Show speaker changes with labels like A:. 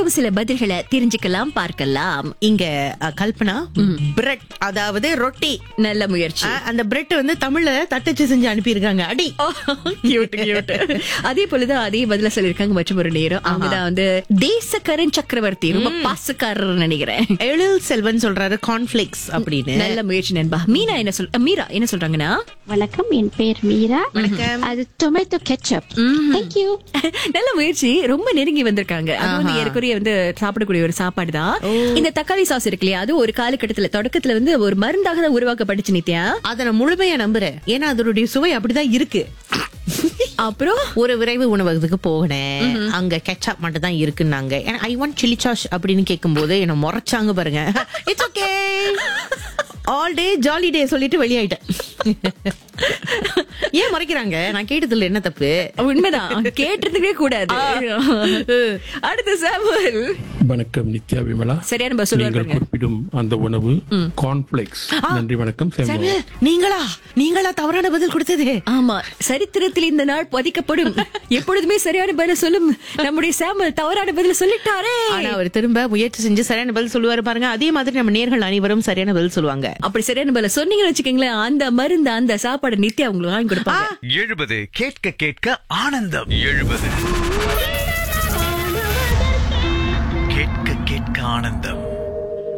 A: இன்னும் சில பதில்களை தெரிஞ்சுக்கலாம் பார்க்கலாம்
B: இங்க அ, கல்பனா பிரெட் அதாவது ரொட்டி
A: நல்ல முயற்சி
B: அ, அந்த பிரெட் வந்து தமிழ்ல தட்டச்சு செஞ்சு அனுப்பியிருக்காங்க அடி
A: Cute, cute. அதே போலதான் அதே பதில சொல்லிருக்காங்க மற்றும் ஒரு நேரம் அவங்கதான் வந்து தேசக்கரன் சக்கரவர்த்தி ரொம்ப பாசக்காரர் நினைக்கிறேன்
B: எழில் செல்வன் சொல்றாரு கார்ன்ஃபிளேக்ஸ் அப்படின்னு
A: நல்ல முயற்சி நண்பா மீனா என்ன சொல் அஹ், மீரா என்ன சொல்றாங்கன்னா
C: வணக்கம் என் பேர் மீரா
B: வணக்கம்.
C: அது டொமேட்டோ கெச்சப் தேங்க்யூ
A: நல்ல முயற்சி ரொம்ப நெருங்கி வந்திருக்காங்க அது வந்து ஏற்குறைய வந்து சாப்பிடக்கூடிய ஒரு சாப்பாடு தான் இந்த தக்காளி சாஸ் இருக்கு இல்லையா அது ஒரு காலகட்டத்துல தொடக்கத்துல வந்து ஒரு மருந்தாக தான் உருவாக்கப்பட்டுச்சு நித்யா
B: அத நான் முழுமையா நம்புறேன் ஏன்னா அதனுடைய சுவை அப்படிதான் இருக்கு
A: அப்புறம்
B: ஒரு விரைவு உணவகத்துக்கு போனேன் அங்க கெச்சப் மட்டும் தான் இருக்குன்னாங்க ஐ வாண்ட் சில்லி சாஸ் அப்படின்னு கேட்கும்போது என்ன முறைச்சாங்க பாருங்க it's okay all day jolly day சொல்லிட்டு வெளியாயிட்டேன் ஏன் முறைக்கிறாங்க நான் கேட்டதுல என்ன தப்பு
A: உண்மைதான் கேட்டிருந்துக்கவே கூடாது அடுத்து சாமுவல்
D: வணக்கம் நித்யா விமலா
A: சரியா நம்ம சொல்லுவாரு
D: நீங்கள்
A: பாருங்க.
D: குறிப்பிடும் அந்த உணவு கார்ன்ஃபிளேக்ஸ் நன்றி வணக்கம்
B: சாமு,
D: சேமம்
B: நீங்களா நீங்களா தவறான பதில் கொடுத்தது
A: ஆமா சரித்திரத்தில் இந்த நாள் பதிக்கப்படும் எப்பொழுதுமே சரியான பதில சொல்லும் நம்முடைய சாம்பல் தவறான பதில சொல்லிட்டாரே
B: ஆனா அவர் திரும்ப முயற்சி செஞ்சு சரியான பதில் சொல்லுவாரு பாருங்க அதே மாதிரி நம்ம நேர்கள் அனைவரும் சரியான பதில் சொல்லுவாங்க
A: அப்படி சரியான பதில சொன்னீங்கன்னு வச்சுக்கோங்களேன் அந்த மருந்து அந்த சாப்பாடு நித்யா உங்களுக்கு வாங்கி கொடுப்பாங்க
E: எழுபது கேட்க கேட்க ஆனந்தம் எழுபது கேட்க கேட்க ஆனந்தம்